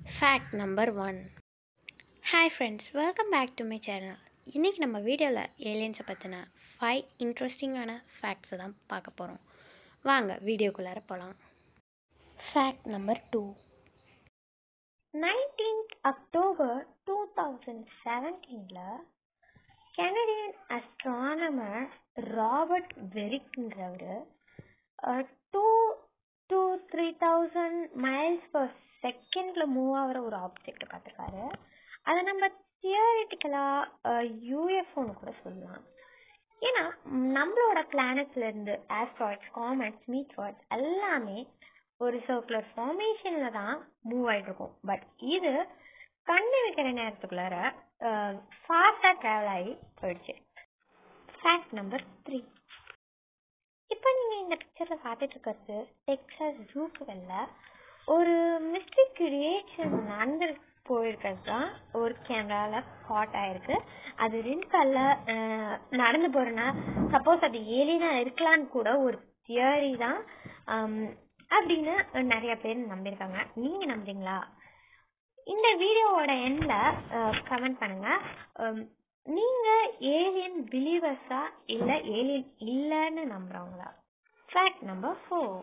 fact number one hi friends welcome back to my channel இன்றைக்கி நம்ம வீடியோவில் ஏலியன்ஸை பற்றின ஃபைவ் இன்ட்ரெஸ்டிங்கான ஃபேக்ட்ஸை தான் பார்க்க போகிறோம் வாங்க வீடியோக்குள்ளார போகலாம் fact number two nineteenth October two thousand செவன்டீனில் கெனடியன் அஸ்ட்ரானமர் ராபர்ட் வெரிக்ன்றவர் two two three thousand miles per செகண்டில் மூவ் ஆகிற ஒரு ஆப்ஜெக்ட் பார்த்துருக்காரு அதை நம்ம தியரிட்டிக்கலாக யூஎஃப்ஓன்னு கூட சொல்லலாம் ஏன்னா நம்மளோட பிளானட்ஸ்லேருந்து ஆஸ்ட்ராய்ட்ஸ் காமெட்ஸ் மீட்ராய்ட்ஸ் எல்லாமே ஒரு சர்க்குலர் ஃபார்மேஷனில் தான் மூவ் ஆகிட்டு இருக்கும் பட் இது கண்ணு வைக்கிற நேரத்துக்குள்ளார ஃபாஸ்ட்டாக ட்ராவல் ஆகி போயிடுச்சு ஃபேக்ட் நம்பர் த்ரீ இப்போ நீங்கள் இந்த பிக்சரில் பார்த்துட்டு இருக்கிறது டெக்ஸாஸ் ஜூக்கு வெளில ஒரு மிஸ்ட்ரி கிரியேஷன் நடந்து போயிருக்கிறது தான் ஒரு கேமராவில் காட் ஆயிருக்கு அது ரெண்டு கல்ல நடந்து போகிறேன்னா சப்போஸ் அது ஏலியனாக இருக்கலான்னு கூட ஒரு தியரி தான் அப்படின்னு நிறைய பேர் நம்பியிருக்காங்க நீங்கள் நம்புறீங்களா இந்த வீடியோவோட எண்டில் கமெண்ட் பண்ணுங்க நீங்க ஏலியன் பிலீவர்ஸா இல்ல ஏலியன் இல்லைன்னு நம்புறவங்களா fact number four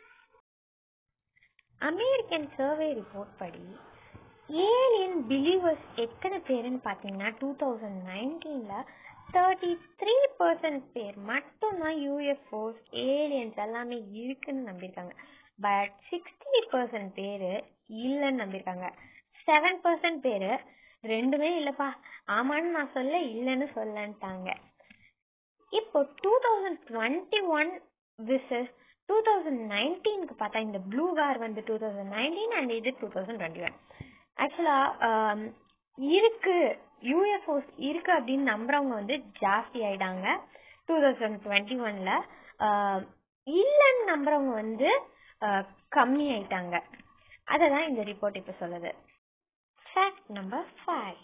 American survey report படி ஏலியன் பிலீவர்ஸ் எத்தனை பேருன்னு பார்த்தீங்கன்னா டூ தௌசண்ட் நைன்டீனில் தேர்ட்டி த்ரீ பர்சன்ட் பேர் மட்டும்தான் யூஎஃப்ஓஸ் ஏலியன்ஸ் எல்லாமே இருக்குன்னு நம்பியிருக்காங்க பட் சிக்ஸ்டி பர்சன்ட் பேர் இல்லைன்னு நம்பியிருக்காங்க செவன் பர்சன்ட் பேர் ரெண்டுமே இல்லைப்பா ஆமான்னு நான் சொல்ல இல்லைன்னு சொல்லன்ட்டாங்க இப்போ two thousand twenty one versus two thousand நைன்டீனுக்கு பார்த்தா இந்த ப்ளூ கார் வந்து டூ தௌசண்ட் நைன்டீன் அண்ட் இது டூ தௌசண்ட் டுவெண்ட்டி ஒன் ஆக்சுவலாக இருக்கு யூஎஃப்ஓஸ் இருக்கு அப்படின்னு நம்புறவங்க வந்து ஜாஸ்தி ஆயிட்டாங்க டூ தௌசண்ட் டுவெண்ட்டி ஒன்ல இல்லைன்னு நம்புறவங்க வந்து கம்மி ஆயிட்டாங்க அதை தான் இந்த ரிப்போர்ட் இப்போ சொல்லுது ஃபேக்ட் நம்பர் ஃபைவ்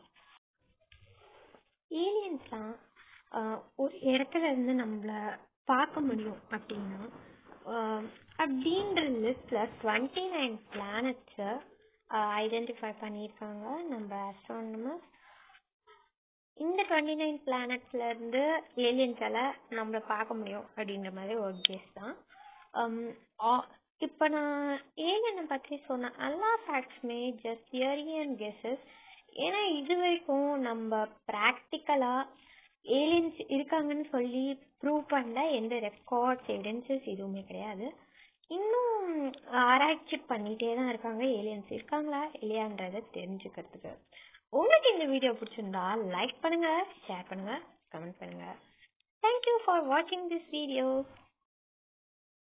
ஏலியன்ஸ்லாம் ஒரு இடத்துல இருந்து நம்மள பார்க்க முடியும் அப்படின்னா அப்படின்ற லிஸ்டில் டுவெண்ட்டி நைன் பிளானட்ஸை ஐடென்டிஃபை பண்ணியிருக்காங்க நம்ம ஆஸ்ட்ரானமர்ஸ் இந்த டுவெண்ட்டி நைன் பிளானட்ஸ்ல இருந்து ஏலியன்ஸால நம்மள பார்க்க முடியும் அப்படின்ற மாதிரி ஒரு கேஸ் தான் இப்போ நான் ஏலியனை பற்றி சொன்ன எல்லா ஃபேக்ட்ஸுமே ஜஸ்ட் தியரி அண்ட் கெஸஸ் ஏன்னா இது வரைக்கும் நம்ம ப்ராக்டிக்கலாக ஏலியன்ஸ் இருக்காங்கன்னு சொல்லி ப்ரூவ் பண்ண எந்த ரெக்கார்ட்ஸ் எவிடன்சஸ் எதுவுமே கிடையாது இன்னும் ஆராய்ச்சி பண்ணிகிட்டே தான் இருக்காங்க ஏலியன்ஸ் இருக்காங்களா இல்லையான்றதை தெரிஞ்சுக்கிறதுக்கு உங்களுக்கு இந்த வீடியோ பிடிச்சிருந்தா லைக் பண்ணுங்க ஷேர் பண்ணுங்க கமெண்ட் பண்ணுங்க தேங்க்யூ ஃபார் வாட்சிங் திஸ் வீடியோ